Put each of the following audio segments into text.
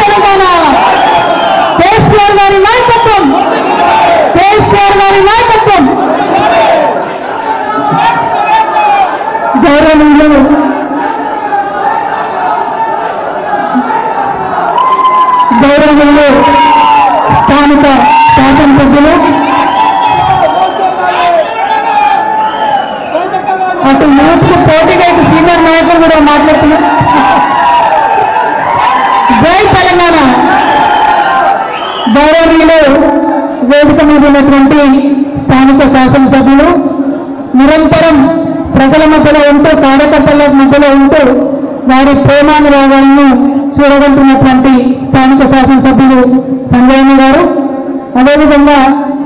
తెలంగాణ కేసీఆర్ గారి నాయకత్వం కేసీఆర్ గారి నాయకత్వం గౌరవనీయులు గౌరవనీయులు స్థానిక శాసనసభ్యులు అటు యూత్ కు పోటీగా ఇటు సీనియర్ నాయకులు కూడా మాట్లాడుతున్నారు జై తెలంగాణ గౌరవనీయులు వేదిక మీద ఉన్నటువంటి స్థానిక శాసనసభ్యులు నిరంతరం ప్రజల మధ్యలో ఉంటూ కార్యకర్తల మధ్యలో ఉంటూ వారి ప్రేమానురాగాలను చూడగలుగుతున్నటువంటి స్థానిక శాసనసభ్యులు సంజయన్న గారు అదేవిధంగా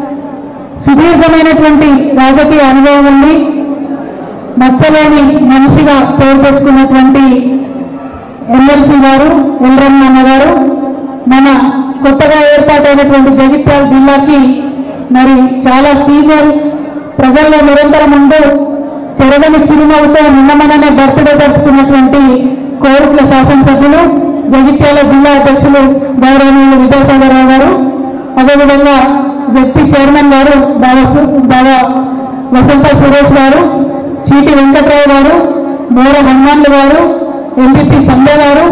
సుదీర్ఘమైనటువంటి రాజకీయ అనుభవం ఉంది మచ్చలేని మనిషిగా పేరు తెచ్చుకున్నటువంటి ఎమ్మెల్సీ గారు ఎల్రమ్మ గారు మన కొత్తగా ఏర్పాటైనటువంటి జగిత్యాల జిల్లాకి మరి చాలా సీనియర్ ప్రజల్లో నిరంతరం ఉంటూ చెరగని చిరునవ్వుతో నిన్నమననే బర్త్డే జరుపుకున్నటువంటి కోరుట్ల శాసనసభ్యులు జగిత్యాల జిల్లా అధ్యక్షులు గౌరవనీయులు విద్యాసాగరరావు గారు అదేవిధంగా జెడ్పీ చైర్మన్ గారు బాబా సు- బాబా వసంత సురేష్ గారు చీటి వెంకట్రావు గారు మోర హనుమాన్లు గారు ఎంపీపీ సంజయ్ గారు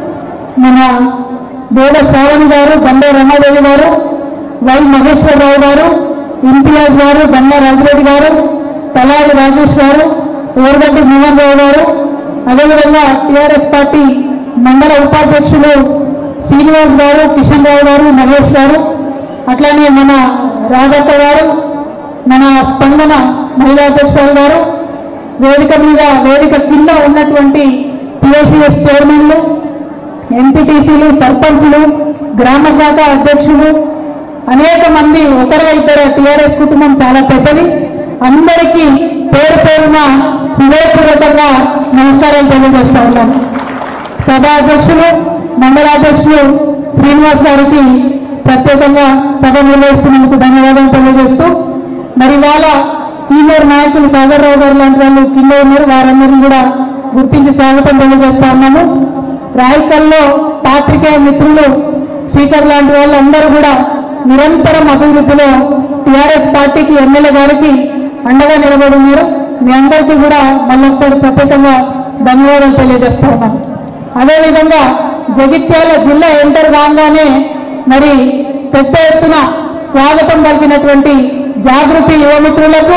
మన బోడ శ్రావణి గారు గండే రమాదేవి గారు వై మహేశ్వరరావు గారు ఇంతియాజ్ గారు గన్న రాజిరెడ్డి గారు తలాడి రాజేష్ గారు ఓరగడ్డి మోహన్ రావు గారు అదేవిధంగా టిఆర్ఎస్ పార్టీ మండల ఉపాధ్యక్షులు శ్రీనివాస్ గారు కిషన్ రావు గారు మహేష్ గారు అట్లానే మన రాఘక్క గారు మన స్పందన మహిళా అధ్యక్షురాలు గారు వేదిక మీద వేదిక కింద ఉన్నటువంటి పిఎస్సిఎస్ చైర్మన్లు ఎంపీటీసీలు సర్పంచులు గ్రామ శాఖ అధ్యక్షులు అనేక మంది ఒకరు ఇద్దరు టీఆర్ఎస్ కుటుంబం చాలా పెద్దది అందరికీ పేరు పేరున హృదయపూర్వకంగా నమస్కారాలు తెలియజేస్తా ఉన్నాను సభా అధ్యక్షులు మండలాధ్యక్షులు శ్రీనివాస్ గారికి ప్రత్యేకంగా సభ నిర్వహిస్తున్నందుకు ధన్యవాదాలు తెలియజేస్తూ మరి వాళ్ళ సీనియర్ నాయకులు సాగర్ రావు గారు లాంటి వాళ్ళు కింద ఉన్నారు వారందరినీ కూడా గుర్తించి స్వాగతం తెలియజేస్తా ఉన్నాము రాయకల్లో పాత్రికేయ మిత్రులు స్పీకర్ లాంటి వాళ్ళందరూ కూడా నిరంతరం అభివృద్ధిలో టీఆర్ఎస్ పార్టీకి ఎమ్మెల్యే గారికి అండగా నిలబడి ఉన్నారు మీ అందరికీ కూడా మళ్ళొకసారి ప్రత్యేకంగా ధన్యవాదాలు తెలియజేస్తా ఉన్నాను అదేవిధంగా జగిత్యాల జిల్లా ఎంటర్ కాగానే మరి పెద్ద ఎత్తున స్వాగతం పలికినటువంటి జాగృతి యువమిత్రులకు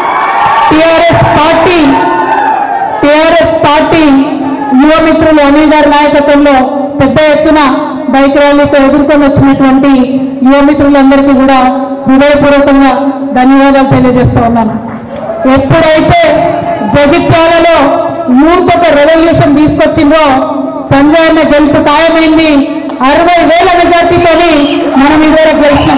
టిఆర్ఎస్ పార్టీ టిఆర్ఎస్ పార్టీ యువమిత్రులు అనిల్ గారి నాయకత్వంలో పెద్ద ఎత్తున బైక్ ర్యాలీతో ఎదుర్కొని వచ్చినటువంటి యువమిత్రులందరికీ కూడా హృదయపూర్వకంగా ధన్యవాదాలు తెలియజేస్తా ఉన్నాను ఎప్పుడైతే జగిత్యాలలో యూత్ ఒక రెవల్యూషన్ తీసుకొచ్చిందో సంజయ్ అన్న గెలుపు ఖాయమైంది అరవై వేల మెజార్టీతోని మనం ఇదివరకు గెలిచినాం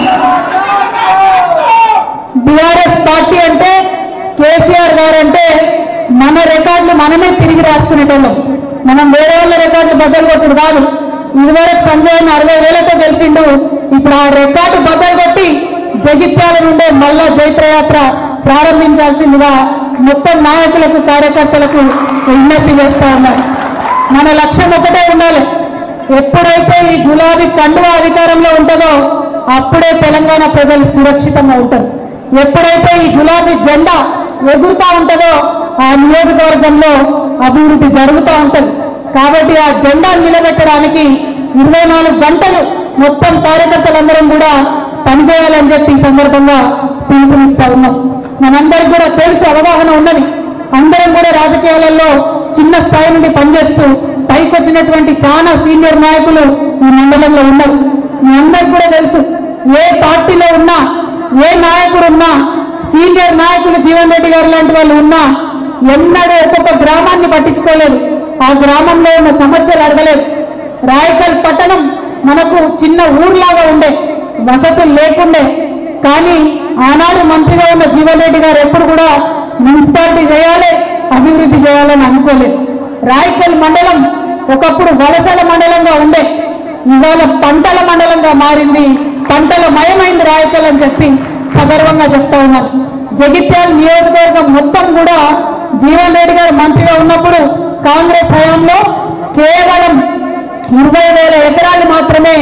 బీఆర్ఎస్ పార్టీ అంటే కేసీఆర్ గారు అంటే మన రికార్డులు మనమే తిరిగి రాసుకునేటోళ్ళం మనం వేరే వాళ్ళ రికార్డులు బద్దలు కొట్టుడు కాదు ఇదివరకు సంజయ్ అన్న అరవై వేలతో గెలిచిండు ఇప్పుడు ఆ రికార్డు బద్దలు కొట్టి జగిత్యాల నుండే మళ్ళా జైత్రయాత్ర ప్రారంభించాల్సిందిగా మొత్తం నాయకులకు కార్యకర్తలకు విజ్ఞప్తి చేస్తా ఉన్నారు మన లక్ష్యం ఒకటే ఉండాలి ఎప్పుడైతే ఈ గులాబీ కండువా అధికారంలో ఉంటుందో అప్పుడే తెలంగాణ ప్రజలు సురక్షితంగా ఉంటారు ఎప్పుడైతే ఈ గులాబీ జెండా ఎగురుతా ఉంటుందో ఆ నియోజకవర్గంలో అభివృద్ధి జరుగుతూ ఉంటుంది కాబట్టి ఆ జెండా నిలబెట్టడానికి ఇరవై నాలుగు గంటలు మొత్తం కార్యకర్తలందరం కూడా పనిచేయాలని చెప్పి ఈ సందర్భంగా పిలుపునిస్తా ఉన్నాం మనందరికి కూడా తెలుసు అవగాహన ఉన్నది అందరం కూడా రాజకీయాలలో చిన్న స్థాయి నుండి పనిచేస్తూ పైకి వచ్చినటువంటి చాలా సీనియర్ నాయకులు ఈ మండలంలో ఉన్నారు మీ అందరికి కూడా తెలుసు ఏ పార్టీలో ఉన్నా ఏ నాయకుడు ఉన్నా సీనియర్ నాయకులు జీవన్ రెడ్డి గారు లాంటి వాళ్ళు ఉన్నా ఎన్నడూ ఒక్కొక్క గ్రామాన్ని పట్టించుకోలేదు ఆ గ్రామంలో ఉన్న సమస్యలు అడగలేదు రాయకల్ పట్టణం మనకు చిన్న ఊర్లాగా ఉండే వసతులు లేకుండే కానీ ఆనాడు మంత్రిగా ఉన్న జీవన్ రెడ్డి గారు ఎప్పుడు కూడా మున్సిపాలిటీ చేయాలి అభివృద్ధి చేయాలని అనుకోలేదు రాయకల్ మండలం ఒకప్పుడు వలసల మండలంగా ఉండే ఇవాళ పంటల మండలంగా మారింది పంటల మయమైంది రాయకల్ అని చెప్పి సగర్వంగా చెప్తా ఉన్నారు జగిత్యాల నియోజకవర్గం మొత్తం కూడా జీవన్ రెడ్డి గారు మంత్రిగా ఉన్నప్పుడు కాంగ్రెస్ హయాంలో కేవలం ఇరవై వేల ఎకరాలు మాత్రమే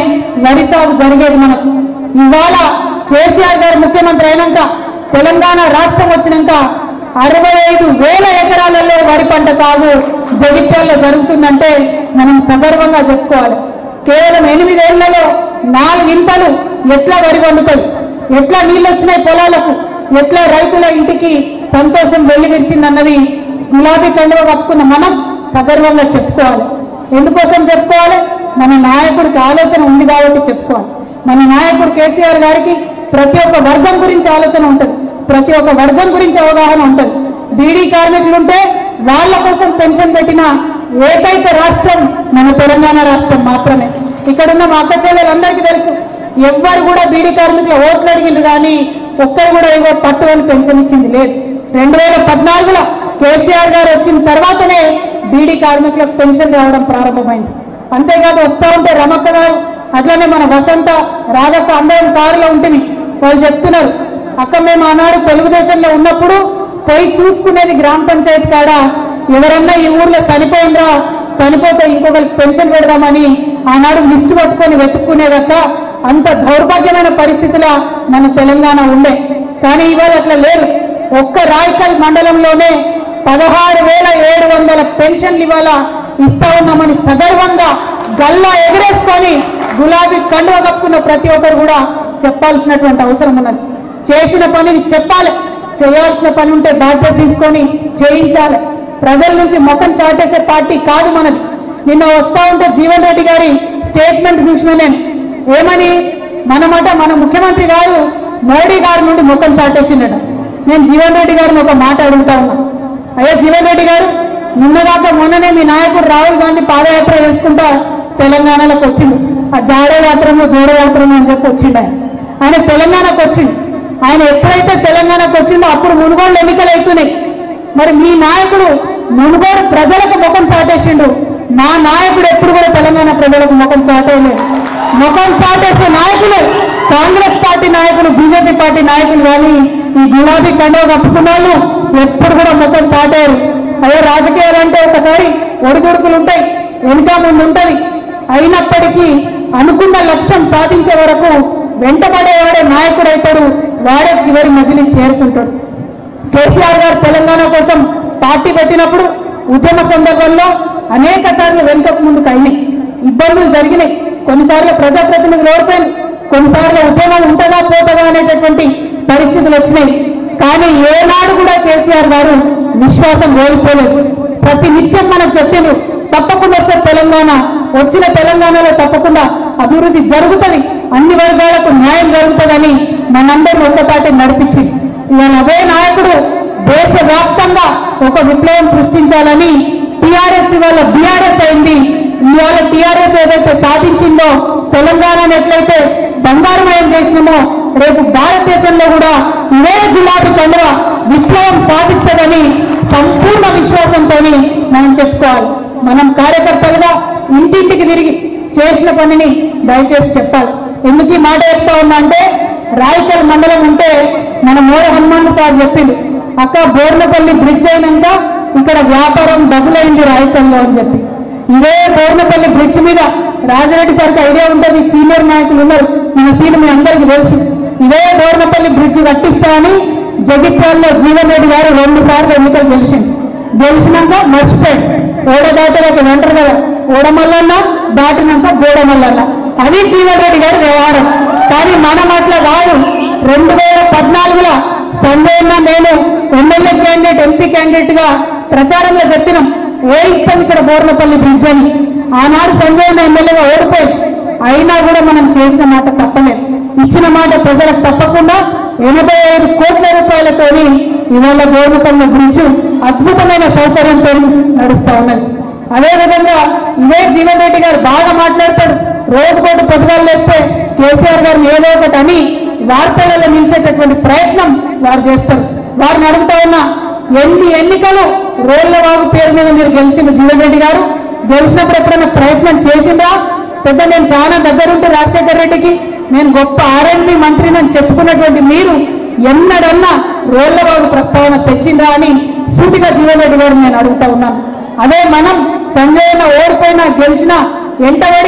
వరి సాగు జరిగేది మనకు ఇవాళ కేసీఆర్ గారు ముఖ్యమంత్రి అయినాక తెలంగాణ రాష్ట్రం వచ్చినాక అరవై ఐదు వేల ఎకరాలలో వరి పంట సాగు జగిత్యాల్లో జరుగుతుందంటే మనం సగర్వంగా చెప్పుకోవాలి కేవలం ఎనిమిదేళ్లలో నాలుగింతలు ఎట్లా వరి వండుతాయి ఎట్లా నీళ్ళు వచ్చినాయి పొలాలకు ఎట్లా రైతుల ఇంటికి సంతోషం వెల్లివిరిచిందన్నది గులాబీ కండువ కప్పుకున్న మనం సగర్వంగా చెప్పుకోవాలి ఎందుకోసం చెప్పుకోవాలి మన నాయకుడికి ఆలోచన ఉంది కాబట్టి చెప్పుకోవాలి మన నాయకుడు కేసీఆర్ గారికి ప్రతి ఒక్క వర్గం గురించి ఆలోచన ఉంటుంది ప్రతి ఒక్క వర్గం గురించి అవగాహన ఉంటుంది బీడీ కార్మికులు ఉంటే వాళ్ళ కోసం పెన్షన్ పెట్టిన ఏకైక రాష్ట్రం మన తెలంగాణ రాష్ట్రం మాత్రమే ఇక్కడున్న మా అక్క చెల్లెలందరికీ తెలుసు ఎవ్వరు కూడా బీడీ కార్మికుల ఓట్లు అడిగిండ్రు కానీ ఒక్కరు కూడా ఏవో పట్టు అని పెన్షన్ ఇచ్చింది లేదు రెండు వేల పద్నాలుగులో కేసీఆర్ గారు వచ్చిన తర్వాతనే బీడీ కార్మికులకు పెన్షన్ రావడం ప్రారంభమైంది అంతేకాదు వస్తా ఉంటే రమక్క గారు అట్లనే మన వసంత రాధక్క అందరం కారులో ఉంటుంది వాళ్ళు చెప్తున్నారు అక్క మేము ఆనాడు తెలుగుదేశంలో ఉన్నప్పుడు పోయి చూసుకునేది గ్రామ పంచాయతీ కాడ ఎవరన్నా ఈ ఊర్లో చనిపోయిండ్రా చనిపోతే ఇంకొకరికి పెన్షన్ పెడదామని ఆనాడు లిస్టు పట్టుకొని వెతుక్కునేదక్క అంత దౌర్భాగ్యమైన పరిస్థితిలో మన తెలంగాణ ఉండే కానీ ఇవాళ అట్లా లేదు ఒక్క రాయకల్ మండలంలోనే పదహారు వేల ఏడు వందల పెన్షన్లు ఇవాళ ఇస్తా ఉన్నామని సగర్వంగా గల్లా ఎగరేసుకొని గులాబీ కండువ కప్పుకున్న ప్రతి ఒక్కరు కూడా చెప్పాల్సినటువంటి అవసరం ఉన్నది చేసిన పనిని చెప్పాలి చేయాల్సిన పని ఉంటే బాధ్యత తీసుకొని చేయించాలి ప్రజల నుంచి ముఖం చాటేసే పార్టీ కాదు మనది నిన్న వస్తా ఉంటే జీవన్ రెడ్డి గారి స్టేట్మెంట్ చూసిన నేను ఏమని మనమాట మన ముఖ్యమంత్రి గారు మోడీ గారి నుండి ముఖం చాటేసిండట నేను జీవన్ రెడ్డి గారిని ఒక మాట అడుగుతా ఉన్నా అయ్యా జీవన్ రెడ్డి గారు నిన్నదాకా మొన్ననే మీ నాయకుడు రాహుల్ గాంధీ పాదయాత్ర చేసుకుంటా తెలంగాణలోకి వచ్చిండు ఆ జాడో యాత్రము జోడో యాత్రము అని చెప్పి వచ్చిండు ఆయన ఆయన తెలంగాణకు వచ్చిండు ఆయన ఎప్పుడైతే తెలంగాణకు వచ్చిండో అప్పుడు మునుగోళ్ళు ఎన్నికలు అవుతున్నాయి మరి మీ నాయకుడు మునుగోడు ప్రజలకు ముఖం చాటేసిండు మా నాయకుడు ఎప్పుడు కూడా తెలంగాణ ప్రజలకు ముఖం చాటేయలేదు ముఖం చాటేసే నాయకులు కాంగ్రెస్ పార్టీ నాయకులు బీజేపీ పార్టీ నాయకులు కానీ ఈ గులాబీ కండువ కప్పుకున్న వాళ్ళు ఎప్పుడు కూడా ముఖం చాటారు అదే రాజకీయాలు అంటే ఒకసారి ఒడిదుడుకులు ఉంటాయి వెనుక ముందు ఉంటది అయినప్పటికీ అనుకున్న లక్ష్యం సాధించే వరకు వెంటబడేవాడే నాయకుడు అవుతాడు వాడే చివరి మజిలి చేరుకుంటాడు కేసీఆర్ గారు తెలంగాణ కోసం పార్టీ పెట్టినప్పుడు ఉద్యమ సందర్భంలో అనేక సార్లు వెనుకకు ముందుకు అయినాయి ఇబ్బందులు జరిగినాయి కొన్నిసార్లు ప్రజాప్రతినిధులు ఓడిపోయింది కొన్నిసార్లు ఉద్యమం ఉంటుందా పోతుందా అనేటటువంటి పరిస్థితులు వచ్చినాయి కానీ ఏనాడు కూడా కేసీఆర్ గారు విశ్వాసం కోల్పోలేదు ప్రతి నిత్యం మనం చెప్పిండ్రు తప్పకుండా వస్తే తెలంగాణ వచ్చిన తెలంగాణలో తప్పకుండా అభివృద్ధి జరుగుతుంది అన్ని వర్గాలకు న్యాయం జరుగుతుందని మనందరినీ ఒక్కపాటి నడిపించింది ఇవాళ అదే నాయకుడు దేశవ్యాప్తంగా ఒక విప్లవం సృష్టించాలని టిఆర్ఎస్ ఇవాళ బీఆర్ఎస్ అయింది ఇవాళ టిఆర్ఎస్ ఏదైతే సాధించిందో తెలంగాణను ఎట్లయితే బంగారుమయం చేసినామో రేపు భారతదేశంలో కూడా ఇదే గులాబీ కండువ విప్లవం సాధిస్తుందని సంపూర్ణ విశ్వాసంతో మనం చెప్పుకోవాలి మనం కార్యకర్తలుగా ఇంటింటికి తిరిగి చేసిన పనిని దయచేసి చెప్పాలి ఎందుకు ఈ మాట చెప్తా ఉన్నా అంటే రాయకల్ మండలం ఉంటే మన మోడ హనుమాన్ సార్ చెప్పింది అక్క బోర్నపల్లి బ్రిడ్జ్ అయినాక ఇక్కడ వ్యాపారం డబులైంది రాయకల్లో అని చెప్పి ఇదే బోర్నపల్లి బ్రిడ్జ్ మీద రాజరెడ్డి సార్కి ఐడియా ఉంటుంది సీనియర్ నాయకులు ఉన్నారు మన సీన్ మీ అందరికీ తెలుసు ఇదే బోర్నపల్లి బ్రిడ్జ్ కట్టిస్తా అని జగిత్యాల్లో జీవన్ రెడ్డి గారు రెండు సార్లు ఎన్నికలు గెలిచింది గెలిచినాక మర్చిపోయాడు ఓడ దాటలోకి వెంటరు కదా ఓడమల్లన్న దాటినాక గోడమల్లన్న అది జీవన్ రెడ్డి గారి వ్యవహారం కానీ మనం అట్లా కాదు రెండు వేల పద్నాలుగులో సంజయ్ అన్న నేను ఎమ్మెల్యే క్యాండిడేట్ ఎంపీ క్యాండిడేట్ గా ప్రచారంలో చెప్పినాం ఏ ఇస్తాం ఇక్కడ బోర్నపల్లి బ్రిడ్జ్ అని ఆనాడు సంజయ్ అన్న ఎమ్మెల్యేగా ఓడిపోయింది అయినా కూడా మనం చేసిన మాట తప్పలేదు ఇచ్చిన మాట ప్రజలకు తప్పకుండా ఎనభై ఐదు కోట్ల రూపాయలతోని ఇవాళ గోరుపల్లి బ్రిడ్జ్ అద్భుతమైన సౌకర్యంతో నడుస్తా ఉన్నది అదేవిధంగా ఇదే జీవన్ రెడ్డి గారు బాగా మాట్లాడతాడు రోజు కోటి పొద్దుగాలు వేస్తే కేసీఆర్ గారిని ఏదో ఒకటి అని వార్తలలో నిలిచేటటువంటి ప్రయత్నం వారు చేస్తారు వారిని అడుగుతా ఉన్నా ఎన్ని ఎన్నికలు రోళ్ల బాబు పేరు మీద మీరు గెలిచిన జీవన్ రెడ్డి గారు గెలిచినప్పుడు ఎప్పుడైనా ప్రయత్నం చేసిందా పెద్ద నేను చాలా దగ్గరుంటే రాజశేఖర్ రెడ్డికి నేను గొప్ప ఆర్ఎండ్బి మంత్రిని అని చెప్పుకున్నటువంటి మీరు ఎన్నడన్నా రోళ్లబాబు ప్రస్తావన తెచ్చిందా అని సూటిగా జీవన్ రెడ్డి గారు నేను అడుగుతా ఉన్నాను అదే మనం సంజయ్ అన్న ఓడిపోయినా గెలిచినా ఎంటబడి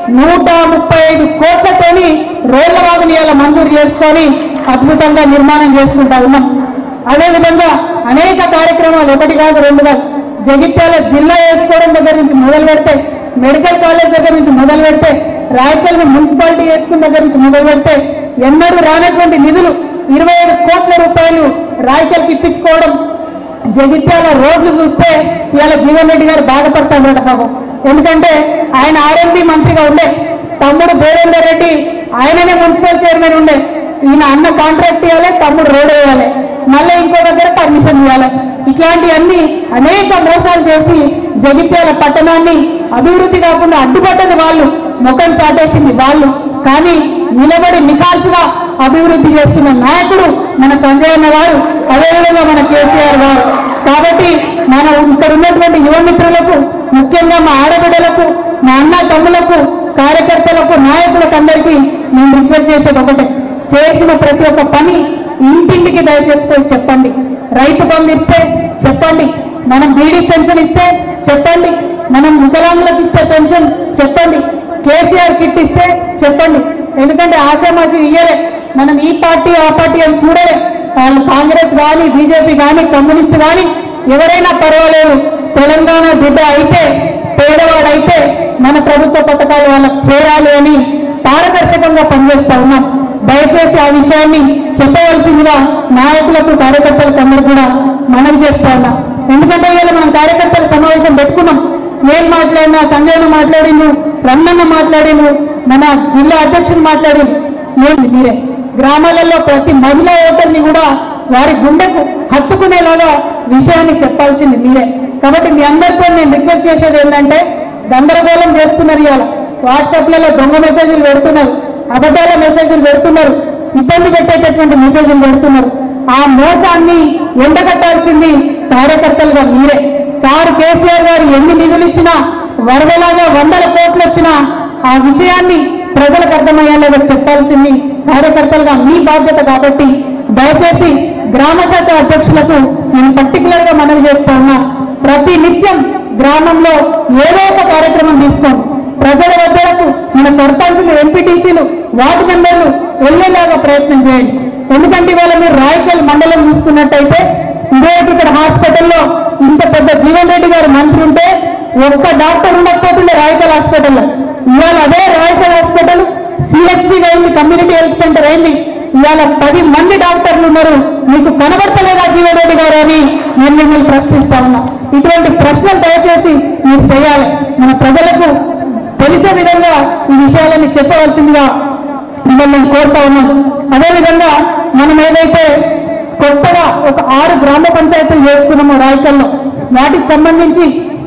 నూట ముప్పై ఐదు కోట్లతోని రోడ్ల వాగుని ఇలా మంజూరు చేసుకొని అద్భుతంగా నిర్మాణం చేసుకుంటా ఉన్నాం అదేవిధంగా అనేక కార్యక్రమాలు ఒకటి కాదు రెండు కాదు జగిత్యాల జిల్లా వేసుకోవడం దగ్గర నుంచి మొదలు పెడితే మెడికల్ కాలేజ్ దగ్గర నుంచి మొదలు పెడితే రాయకల్ మున్సిపాలిటీ వేసుకున్న దగ్గర నుంచి మొదలు పెడితే ఎన్నడూ రానటువంటి నిధులు ఇరవై ఐదు కోట్ల రూపాయలు రాయకల్కి ఇప్పించుకోవడం జగిత్యాల రోడ్లు చూస్తే ఇవాళ జీవన్ రెడ్డి గారు బాధపడతాడు పాపం ఎందుకంటే ఆయన ఆర్ఎంపీ మంత్రిగా ఉండే తమ్ముడు దేవేందర్ రెడ్డి ఆయననే మున్సిపల్ చైర్మన్ ఉండే ఈయన అన్న కాంట్రాక్ట్ ఇవ్వాలి తమ్ముడు రోడ్ వేయాలి మళ్ళీ ఇంకో దగ్గర పర్మిషన్ ఇవ్వాలి ఇట్లాంటివన్నీ అనేక మోసాలు చేసి జగిత్యాల పట్టణాన్ని అభివృద్ధి కాకుండా అడ్డుపడ్డది వాళ్ళు ముఖం సాటేసింది వాళ్ళు కానీ నిలబడి నికాల్సిగా అభివృద్ధి చేస్తున్న నాయకుడు మన సంజయ్ అన్న గారు అదేవిధంగా మన కేసీఆర్ గారు కాబట్టి మన ఇక్కడ ఉన్నటువంటి యువ మిత్రులకు ముఖ్యంగా మా ఆడబిడ్డలకు మా అన్న తమ్ములకు కార్యకర్తలకు నాయకులకు అందరికీ నేను రిక్వెస్ట్ చేసేది ఒకటే చేసిన ప్రతి ఒక్క పని ఇంటింటికి దయచేసి పోయి చెప్పండి రైతు బంధు ఇస్తే చెప్పండి మనం బీడీ పెన్షన్ ఇస్తే చెప్పండి మనం వికలాంగులకు ఇస్తే పెన్షన్ చెప్పండి కేసీఆర్ కిట్ ఇస్తే చెప్పండి ఎందుకంటే ఆశామాషి ఇయ్యలే మనం ఈ పార్టీ ఆ పార్టీ అని చూడలే వాళ్ళు కాంగ్రెస్ కానీ బీజేపీ కానీ కమ్యూనిస్ట్ కానీ ఎవరైనా పర్వాలేదు తెలంగాణ బిడ్డ అయితే పేదవాడైతే మన ప్రభుత్వ పథకాలు వాళ్ళకి చేరాలి అని పారదర్శకంగా పనిచేస్తా ఉన్నాం దయచేసి ఆ విషయాన్ని చెప్పవలసిందిగా నాయకులకు కార్యకర్తలకు అందరూ కూడా మనం చేస్తా ఉన్నాం ఎందుకంటే ఇవాళ మనం కార్యకర్తల సమావేశం పెట్టుకున్నాం నేను మాట్లాడినా సంజయ్ మాట్లాడిండు రమణన్న మాట్లాడిండు మన జిల్లా అధ్యక్షుడు మాట్లాడిండు నేను మీరే గ్రామాలలో ప్రతి మహిళా ఓటర్ని కూడా వారి గుండెకు హత్తుకునేలాగా విషయాన్ని చెప్పాల్సింది మీరే కాబట్టి మీ అందరితో నేను రిక్వెస్ట్ చేసేది ఏంటంటే గందరగోళం చేస్తున్నారు ఇవాళ వాట్సాప్లలో దొంగ మెసేజ్లు పెడుతున్నారు అబద్ధాల మెసేజ్లు పెడుతున్నారు ఇబ్బంది పెట్టేటటువంటి మెసేజ్లు పెడుతున్నారు ఆ మోసాన్ని ఎండగట్టాల్సింది కార్యకర్తలుగా మీరే సార్ కేసీఆర్ గారు ఎన్ని నిధులు ఇచ్చినా వరదలాగా వందల కోట్లు వచ్చినా ఆ విషయాన్ని ప్రజలకు అర్థమయ్యేలాగా చెప్పాల్సింది కార్యకర్తలుగా మీ బాధ్యత కాబట్టి దయచేసి గ్రామ శాఖ అధ్యక్షులకు నేను పర్టికులర్ గా మనవి చేస్తా ఉన్నా ప్రతి నిత్యం గ్రామంలో ఏదో ఒక కార్యక్రమం తీసుకోండి ప్రజల వద్దకు మన సర్పంచులు ఎంపీటీసీలు వార్డు మెంబర్లు వెళ్లేలాగా ప్రయత్నం చేయండి ఎందుకంటే ఇవాళ మీరు రాయకల్ మండలం చూసుకున్నట్టయితే ఇదే ఇక్కడ హాస్పిటల్లో ఇంత పెద్ద జీవన్ రెడ్డి గారు మంత్రి ఉంటే ఒక్క డాక్టర్ ఉండకపోతుండే రాయకల్ హాస్పిటల్లో ఇవాళ అదే రాయకల్ హాస్పిటల్ సిహెచ్సి అయింది కమ్యూనిటీ హెల్త్ సెంటర్ అయింది ఇవాళ పది మంది డాక్టర్లు ఉన్నారు మీకు కనబడతలేదా జీవన్ రెడ్డి గారు అని నేను మిమ్మల్ని ప్రశ్నిస్తా ఉన్నా ఇటువంటి ప్రశ్నలు దయచేసి మీరు చేయాలి మన ప్రజలకు తెలిసే విధంగా ఈ విషయాలని చెప్పవలసిందిగా మిమ్మల్ని నేను కోరుతా ఉన్నాను అదేవిధంగా మనం ఏదైతే కొత్తగా ఒక ఆరు గ్రామ పంచాయతీలు చేసుకున్నామో రాయకల్లో వాటికి సంబంధించి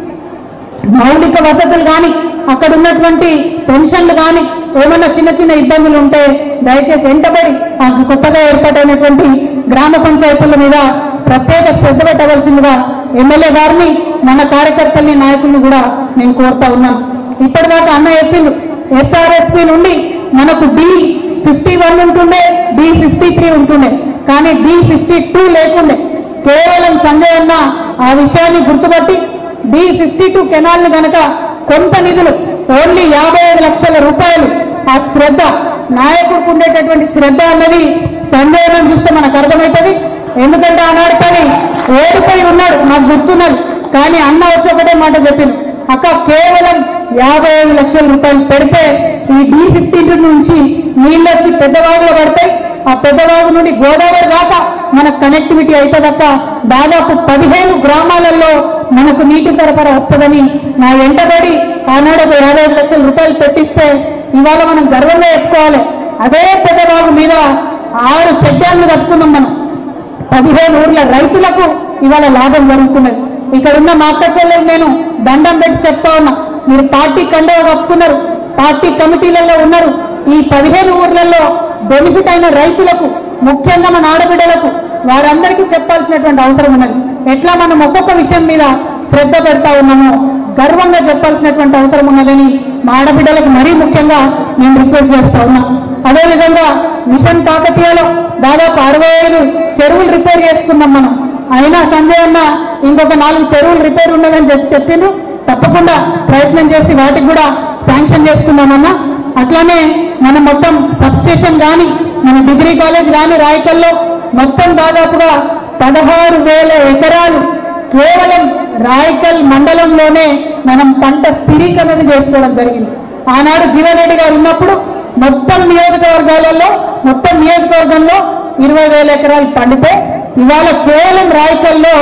మౌలిక వసతులు కానీ అక్కడ ఉన్నటువంటి పెన్షన్లు కానీ ఏమన్నా చిన్న చిన్న ఇబ్బందులు ఉంటే దయచేసి వెంటబడి ఆ కొత్తగా ఏర్పాటైనటువంటి గ్రామ పంచాయతీల మీద ప్రత్యేక శ్రద్ధ పెట్టవలసిందిగా ఎమ్మెల్యే గారిని మన కార్యకర్తల్ని నాయకుల్ని కూడా నేను కోరుతా ఉన్నాను ఇప్పటిదాకా అన్న చెప్పిండు ఎస్ఆర్ఎస్పి నుండి మనకు డి ఫిఫ్టీ వన్ ఉంటుండే డి ఫిఫ్టీ త్రీ ఉంటుండే కానీ డి ఫిఫ్టీ టూ లేకుండే కేవలం సంజయ్ అన్న ఆ విషయాన్ని గుర్తుపట్టి డి ఫిఫ్టీ టూ కెనాల్ గనక కొంత నిధులు ఓన్లీ యాభై ఐదు లక్షల రూపాయలు ఆ శ్రద్ధ నాయకుడికి ఉండేటటువంటి శ్రద్ధ అన్నది సంజయ్ అన్నని చూస్తే మనకు అర్థమవుతుంది ఎందుకంటే ఆనాడు పని ఓడిపోయి ఉన్నాడు నాకు గుర్తున్నది కానీ అన్న వచ్చి ఒకటే మాట చెప్పింది అక్క కేవలం యాభై ఐదు లక్షల రూపాయలు పెడితే ఈ డి ఫిఫ్టీ నుంచి నీళ్ళు వచ్చి పెద్దవాగులో పడతాయి ఆ పెద్దవాగు నుండి గోదావరి దాకా మనకు కనెక్టివిటీ అవుతుందక్క దాదాపు పదిహేను గ్రామాలలో మనకు నీటి సరఫరా వస్తుందని నా ఎంటబడి ఆనాడు ఒక యాభై ఐదు లక్షల రూపాయలు పెట్టిస్తే ఇవాళ మనం గర్వంగా చెప్పుకోవాలి అదే పెద్దవాగు మీద ఆరు చెడ్డాలను కట్టుకున్నాం మనం పదిహేను ఊర్ల రైతులకు ఇవాళ లాభం జరుగుతున్నది ఇక్కడ ఉన్న మా అక్క చెల్లెలు నేను దండం పెట్టి చెప్తా ఉన్నా మీరు పార్టీ కండవ కప్పుకున్నారు పార్టీ కమిటీలలో ఉన్నారు ఈ పదిహేను ఊర్లలో బెనిఫిట్ అయిన రైతులకు ముఖ్యంగా మన ఆడబిడ్డలకు వారందరికీ చెప్పాల్సినటువంటి అవసరం ఉన్నది ఎట్లా మనం ఒక్కొక్క విషయం మీద శ్రద్ధ పెడతా ఉన్నామో గర్వంగా చెప్పాల్సినటువంటి అవసరం ఉన్నదని మా ఆడబిడ్డలకు మరీ ముఖ్యంగా నేను రిక్వెస్ట్ చేస్తా ఉన్నా అదేవిధంగా మిషన్ కాకతీయలో దాదాపు అరవై ఐదు చెరువులు రిపేర్ చేసుకున్నాం మనం అయినా సంజయ్ అన్న ఇంకొక నాలుగు చెరువులు రిపేర్ ఉన్నదని చెప్పి చెప్పిండ్రు తప్పకుండా ప్రయత్నం చేసి వాటికి కూడా శాంక్షన్ చేసుకుందామన్నా అట్లానే మన మొత్తం సబ్ స్టేషన్ కానీ మన డిగ్రీ కాలేజ్ కానీ రాయకల్లో మొత్తం దాదాపుగా పదహారు వేల ఎకరాలు కేవలం రాయకల్ మండలంలోనే మనం పంట స్థిరీకరణ చేసుకోవడం జరిగింది ఆనాడు జీవన్రెడ్డి గారు ఉన్నప్పుడు మొత్తం నియోజకవర్గాలలో మొత్తం నియోజకవర్గంలో ఇరవై వేల ఎకరాలు పండితే ఇవాళ కేవలం రాయకల్లో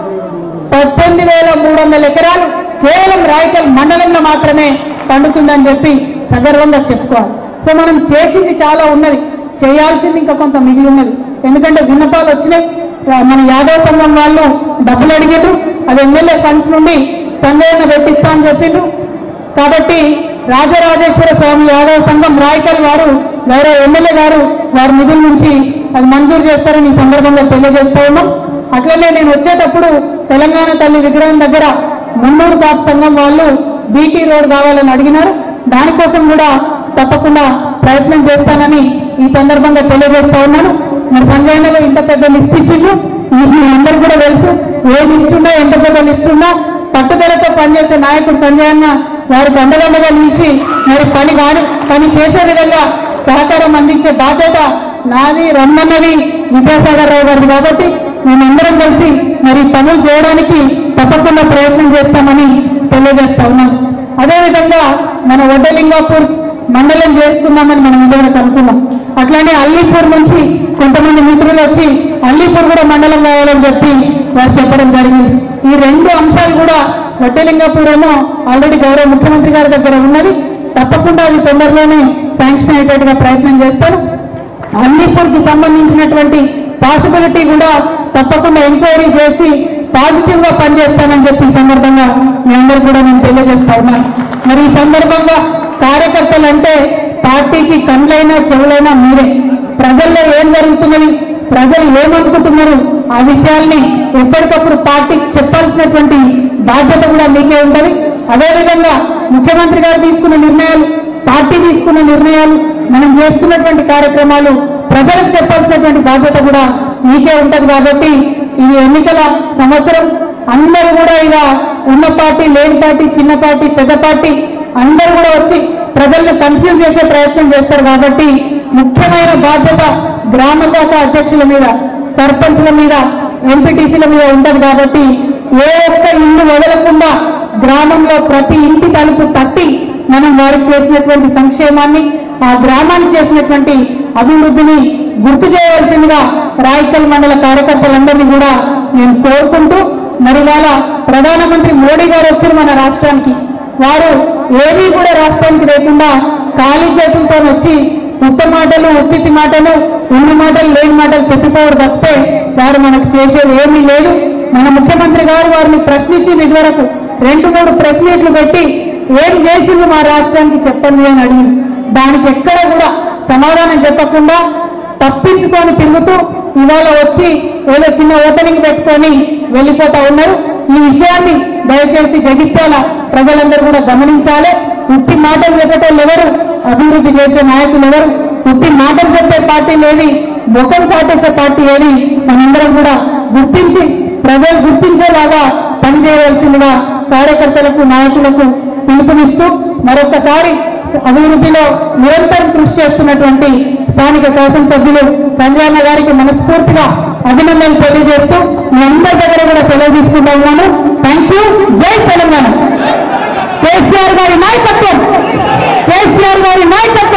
పద్దెనిమిది వేల మూడు వందల ఎకరాలు కేవలం రాయకల్ మండలంలో మాత్రమే పండుతుందని చెప్పి సగర్వంగా చెప్పుకోవాలి సో మనం చేసింది చాలా ఉన్నది చేయాల్సింది ఇంకా కొంత మిగిలి ఉన్నది ఎందుకంటే విన్నపాలు వచ్చినాయి రా- మన యాదవ సంఘం వాళ్ళు డబ్బులు అడిగారు అది ఎమ్మెల్యే ఫండ్స్ నుండి సందేహన పెట్టిస్తా అని చెప్పిండ్రు కాబట్టి రాజరాజేశ్వర స్వామి యాదవ సంఘం రాయకల్ వారు గౌరవ ఎమ్మెల్యే గారు వారి నిధుల నుంచి అది మంజూరు చేస్తారని ఈ సందర్భంగా తెలియజేస్తా ఉన్నాం అట్లనే నేను వచ్చేటప్పుడు తెలంగాణ తల్లి విగ్రహం దగ్గర మున్నూరు కాపు సంఘం వాళ్ళు బీటీ రోడ్ కావాలని అడిగినారు దానికోసం కూడా తప్పకుండా ప్రయత్నం చేస్తానని ఈ సందర్భంగా తెలియజేస్తా ఉన్నాను మరి సంఘటనలో ఇంత పెద్ద లిస్ట్ ఇచ్చిండ్రు మీకు మీ అందరూ కూడా తెలుసు ఏ లిస్ట్ ఉన్నా ఎంత పెద్ద లిస్ట్ ఉన్నా పట్టుదలతో పనిచేసే నాయకుడు సంజయ్ అన్న వారికి అండదండగా నిలిచి మరి పని కాని పని చేసే విధంగా సహకారం అందించే బాధ్యత నాది రమ్మన్నది విద్యాసాగర్ రావు గారిది కాబట్టి మేమందరం కలిసి మరి ఈ పనులు చేయడానికి తప్పకుండా ప్రయత్నం చేస్తామని తెలియజేస్తా ఉన్నాం అదేవిధంగా మన వడ్డలింగాపూర్ మండలం చేసుకుందామని మనం ఇదివరకు అనుకున్నాం అట్లానే అల్లీపూర్ నుంచి కొంతమంది మిత్రులు వచ్చి అల్లీపూర్ కూడా మండలం కావాలని చెప్పి వారు చెప్పడం జరిగింది ఈ రెండు అంశాలు కూడా వడ్డలింగాపూర్ ఏమో ఆల్రెడీ గౌరవ ముఖ్యమంత్రి గారి దగ్గర ఉన్నది తప్పకుండా అది తొందరలోనే శాంక్షన్ అయ్యేటట్టుగా ప్రయత్నం చేస్తాను అల్లీపూర్కి సంబంధించినటువంటి పాసిబిలిటీ కూడా తప్పకుండా ఎంక్వైరీ చేసి పాజిటివ్ గా పనిచేస్తానని చెప్పి ఈ సందర్భంగా మీ అందరూ కూడా నేను తెలియజేస్తా ఉన్నాను మరి ఈ సందర్భంగా కార్యకర్తలు అంటే పార్టీకి కండ్లైనా చెవులైనా మీరే ప్రజల్లో ఏం జరుగుతున్నది ప్రజలు ఏమనుకుంటున్నారు ఆ విషయాల్ని ఎప్పటికప్పుడు పార్టీకి చెప్పాల్సినటువంటి బాధ్యత కూడా మీకే ఉంటది అదేవిధంగా ముఖ్యమంత్రి గారు తీసుకున్న నిర్ణయాలు పార్టీ తీసుకున్న నిర్ణయాలు మనం చేస్తున్నటువంటి కార్యక్రమాలు ప్రజలకు చెప్పాల్సినటువంటి బాధ్యత కూడా మీకే ఉంటది కాబట్టి ఇది ఎన్నికల సంవత్సరం అందరూ కూడా ఇక ఉన్న పార్టీ లేని పార్టీ చిన్న పార్టీ పెద్ద పార్టీ అందరూ కూడా వచ్చి ప్రజలను కన్ఫ్యూజ్ చేసే ప్రయత్నం చేస్తారు కాబట్టి ముఖ్యమైన బాధ్యత గ్రామ శాఖ అధ్యక్షుల మీద సర్పంచ్ల మీద ఎంపీటీసీల మీద ఉంటది కాబట్టి ఏ ఒక్క ఇల్లు వదలకుండా గ్రామంలో ప్రతి ఇంటి తలుపు తట్టి మనం వారికి చేసినటువంటి సంక్షేమాన్ని ఆ గ్రామానికి చేసినటువంటి అభివృద్ధిని గుర్తు చేయవలసిందిగా రాయకల్ మండల కార్యకర్తలందరినీ కూడా నేను కోరుకుంటూ మరి ఇవాళ ప్రధానమంత్రి మోడీ గారు వచ్చారు మన రాష్ట్రానికి వారు ఏమీ కూడా రాష్ట్రానికి లేకుండా ఖాళీ చేతులతో వచ్చి ఉత్త మాటలు ఉత్తితి మాటలు ఉన్న మాటలు లేని మాటలు చెప్పిపోవరు తప్పితే వారు మనకు చేసేది ఏమీ లేదు మన ముఖ్యమంత్రి గారు వారిని ప్రశ్నించింది ఇదివరకు రెండు మూడు ప్రెస్ మీట్లు పెట్టి ఏం చేసింది మా రాష్ట్రానికి చెప్పండి అని అడిగింది దానికి ఎక్కడ కూడా సమాధానం చెప్పకుండా తప్పించుకొని తిరుగుతూ ఇవాళ వచ్చి ఏదో చిన్న ఓపెనింగ్ పెట్టుకొని వెళ్ళిపోతా ఉన్నారు ఈ విషయాన్ని దయచేసి జగిత్యాల ప్రజలందరూ కూడా గమనించాలి ఉత్తి మాటలు చెప్పేటోళ్ళు ఎవరు అభివృద్ధి చేసే నాయకులు ఎవరు ఉత్తి మాటలు చెప్పే పార్టీ లేని ముఖం సాటేసే పార్టీ ఏది మనందరం కూడా గుర్తించి ప్రజలు గుర్తించేలాగా పనిచేయవలసిందిగా కార్యకర్తలకు నాయకులకు పిలుపునిస్తూ మరొకసారి అభివృద్ధిలో నిరంతరం కృషి చేస్తున్నటువంటి స్థానిక శాసనసభ్యులు సంజయన్న గారికి మనస్ఫూర్తిగా అభినందనలు తెలియజేస్తూ మీ అందరి దగ్గర కూడా సెలవు తీసుకుంటా ఉన్నాను థ్యాంక్ యూ జై తెలంగాణ కేసీఆర్ గారి నాయకత్వం కేసీఆర్ గారి నాయకత్వం